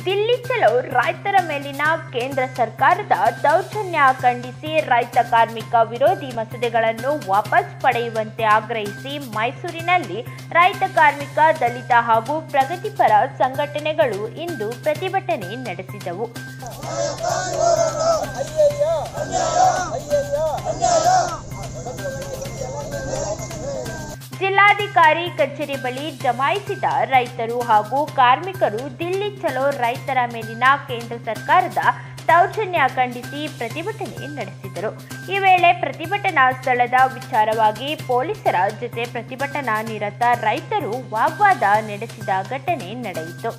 ದಿಲ್ಲಿ ಚಲೋ ರೈತರ ಮೇಲಿನ ಕೇಂದ್ರ ಸರ್ಕಾರದ ದೌರ್ಜನ್ಯ ಖಂಡಿಸಿ ರೈತ ಕಾರ್ಮಿಕ ವಿರೋಧಿ ಮಸೂದೆಗಳನ್ನು ವಾಪಸ್ ಪಡೆಯುವಂತೆ ಆಗ್ರಹಿಸಿ ಮೈಸೂರಿನಲ್ಲಿ ರೈತ ಕಾರ್ಮಿಕ ದಲಿತ ಹಾಗೂ ಪ್ರಗತಿಪರ ಸಂಘಟನೆಗಳು ಇಂದು ಪ್ರತಿಭಟನೆ ನಡೆಸಿದವು ಜಿಲ್ಲಾಧಿಕಾರಿ ಕಚೇರಿ ಬಳಿ ಜಮಾಯಿಸಿದ ರೈತರು ಹಾಗೂ ಕಾರ್ಮಿಕರು ದಿಲ್ಲಿ ಚಲೋ ರೈತರ ಮೇಲಿನ ಕೇಂದ್ರ ಸರ್ಕಾರದ ದೌರ್ಜನ್ಯ ಖಂಡಿಸಿ ಪ್ರತಿಭಟನೆ ನಡೆಸಿದರು ಈ ವೇಳೆ ಪ್ರತಿಭಟನಾ ಸ್ಥಳದ ವಿಚಾರವಾಗಿ ಪೊಲೀಸರ ಜೊತೆ ಪ್ರತಿಭಟನಾ ನಿರತ ರೈತರು ವಾಗ್ವಾದ ನಡೆಸಿದ ಘಟನೆ ನಡೆಯಿತು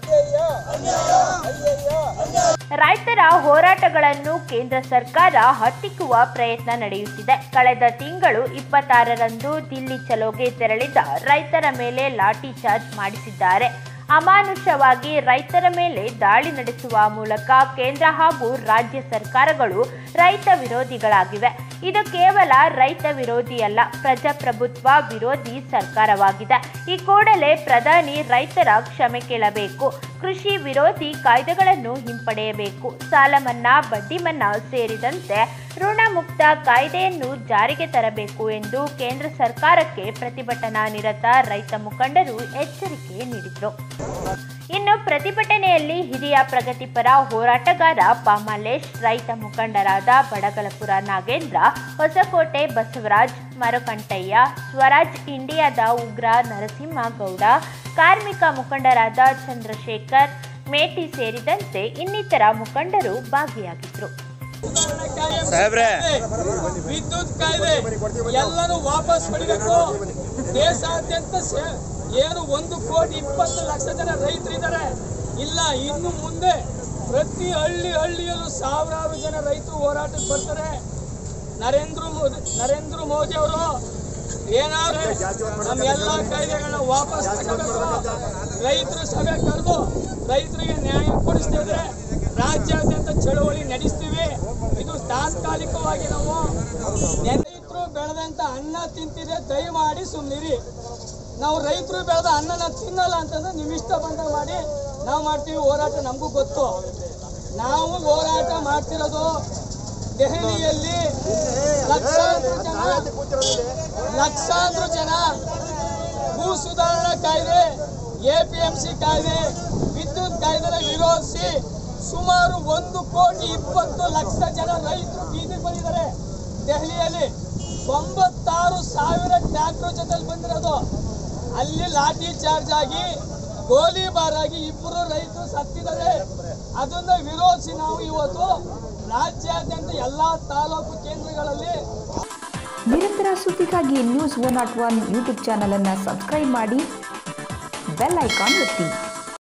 ರೈತರ ಹೋರಾಟಗಳನ್ನು ಕೇಂದ್ರ ಸರ್ಕಾರ ಹತ್ತಿಕ್ಕುವ ಪ್ರಯತ್ನ ನಡೆಯುತ್ತಿದೆ ಕಳೆದ ತಿಂಗಳು ಇಪ್ಪತ್ತಾರರಂದು ದಿಲ್ಲಿ ಚಲೋಗೆ ತೆರಳಿದ ರೈತರ ಮೇಲೆ ಲಾಠಿ ಚಾರ್ಜ್ ಮಾಡಿಸಿದ್ದಾರೆ ಅಮಾನುಷವಾಗಿ ರೈತರ ಮೇಲೆ ದಾಳಿ ನಡೆಸುವ ಮೂಲಕ ಕೇಂದ್ರ ಹಾಗೂ ರಾಜ್ಯ ಸರ್ಕಾರಗಳು ರೈತ ವಿರೋಧಿಗಳಾಗಿವೆ ಇದು ಕೇವಲ ರೈತ ವಿರೋಧಿಯಲ್ಲ ಪ್ರಜಾಪ್ರಭುತ್ವ ವಿರೋಧಿ ಸರ್ಕಾರವಾಗಿದೆ ಈ ಕೂಡಲೇ ಪ್ರಧಾನಿ ರೈತರ ಕ್ಷಮೆ ಕೇಳಬೇಕು ಕೃಷಿ ವಿರೋಧಿ ಕಾಯ್ದೆಗಳನ್ನು ಹಿಂಪಡೆಯಬೇಕು ಸಾಲ ಮನ್ನಾ ಬಡ್ಡಿ ಮನ್ನಾ ಸೇರಿದಂತೆ ಋಣ ಮುಕ್ತ ಕಾಯ್ದೆಯನ್ನು ಜಾರಿಗೆ ತರಬೇಕು ಎಂದು ಕೇಂದ್ರ ಸರ್ಕಾರಕ್ಕೆ ಪ್ರತಿಭಟನಾ ನಿರತ ರೈತ ಮುಖಂಡರು ಎಚ್ಚರಿಕೆ ನೀಡಿದರು ಇನ್ನು ಪ್ರತಿಭಟನೆಯಲ್ಲಿ ಹಿರಿಯ ಪ್ರಗತಿಪರ ಹೋರಾಟಗಾರ ಪಾಮಾಲೇಶ್ ರೈತ ಮುಖಂಡರಾದ ಬಡಗಲಪುರ ನಾಗೇಂದ್ರ ಹೊಸಕೋಟೆ ಬಸವರಾಜ್ ಮರಕಂಟಯ್ಯ ಸ್ವರಾಜ್ ಇಂಡಿಯಾದ ಉಗ್ರ ನರಸಿಂಹಗೌಡ ಕಾರ್ಮಿಕ ಮುಖಂಡರಾದ ಚಂದ್ರಶೇಖರ್ ಮೇಟಿ ಸೇರಿದಂತೆ ಇನ್ನಿತರ ಮುಖಂಡರು ಭಾಗಿಯಾಗಿದ್ದರು ಸಾಹೇಬ್ರೆ ವಿದ್ಯುತ್ ಕಾಯ್ದೆ ಎಲ್ಲರೂ ವಾಪಸ್ ಪಡಿಬೇಕು ದೇಶಾದ್ಯಂತ ಸೆ- ಏನು ಒಂದು ಕೋಟಿ ಇಪ್ಪತ್ತು ಲಕ್ಷ ಜನ ರೈತರಿದ್ದಾರೆ ಇಲ್ಲ ಇನ್ನು ಮುಂದೆ ಪ್ರತಿ ಹಳ್ಳಿ ಹಳ್ಳಿಯಲ್ಲೂ ಸಾವಿರಾರು ಜನ ರೈತರು ಹೋರಾಟಕ್ಕೆ ಬರ್ತಾರೆ ನರೇಂದ್ರ ಮೋದಿ ನರೇಂದ್ರ ಮೋದಿ ಅವರು ಏನಾದ್ರೆ ನಮ್ಮ ಎಲ್ಲ ಕಾಯ್ದೆಗಳನ್ನ ವಾಪಸ್ ತಗೋಬೇಕು ರೈತರು ಸಭೆ ಕರೆದು ರೈತರಿಗೆ ನ್ಯಾಯ ಕೊಡಿಸ್ತಿದ್ರೆ ರಾಜ್ಯಾದ್ಯಂತ ಚಳವಳಿ ನಡೆಸ್ತೀವಿ ಇದು ತಾತ್ಕಾಲಿಕವಾಗಿ ನಾವು ರೈತರು ಬೆಳೆದಂತ ಅನ್ನ ತಿಂತಿದ್ರೆ ದಯಮಾಡಿ ಸುಮ್ಮನಿರಿ ನಾವು ರೈತರು ಬೆಳೆದ ಅನ್ನನ ತಿನ್ನಲ್ಲ ಅಂತಂದ್ರೆ ನಿಮ್ ಇಷ್ಟ ಬಂದಾಗ ಮಾಡಿ ನಾವು ಮಾಡ್ತೀವಿ ಹೋರಾಟ ನಮಗೂ ಗೊತ್ತು ನಾವು ಹೋರಾಟ ಮಾಡ್ತಿರೋದು ದೆಹಲಿಯಲ್ಲಿ ಲಕ್ಷಾಂತರ ಜನ ಲಕ್ಷಾಂತರ ಜನ ಭೂ ಸುಧಾರಣಾ ಕಾಯ್ದೆ ಎಪಿಎಂಸಿ ಕಾಯ್ದೆ ವಿದ್ಯುತ್ ಕಾಯ್ದೆ ವಿರೋಧಿಸಿ ಸುಮಾರು ಒಂದು ಕೋಟಿ ಇಪ್ಪತ್ತು ಲಕ್ಷ ಜನ ರೈತರು ಬೀದಿಗೆ ಬಂದಿದ್ದಾರೆ ದೆಹಲಿಯಲ್ಲಿ ತೊಂಬತ್ತಾರು ಸಾವಿರ ಟ್ರ್ಯಾಕ್ಟರ್ ಜೊತೆಲಿ ಬಂದಿರೋದು ಅಲ್ಲಿ ಲಾಠಿ ಚಾರ್ಜ್ ಆಗಿ ಗೋಲಿಬಾರ್ ಆಗಿ ಇಬ್ಬರು ರೈತರು ಸತ್ತಿದ್ದಾರೆ ಅದನ್ನ ವಿರೋಧಿಸಿ ನಾವು ಇವತ್ತು ರಾಜ್ಯಾದ್ಯಂತ ಎಲ್ಲಾ ತಾಲೂಕು ಕೇಂದ್ರಗಳಲ್ಲಿ ನಿರಂತರ ಸುದ್ದಿಗಾಗಿ news one not one YouTube ಚಾನಲನ್ನು ಸಬ್ಸ್ಕ್ರೈಬ್ ಮಾಡಿ ಬೆಲ್ ಐಕಾನ್ ಒತ್ತಿ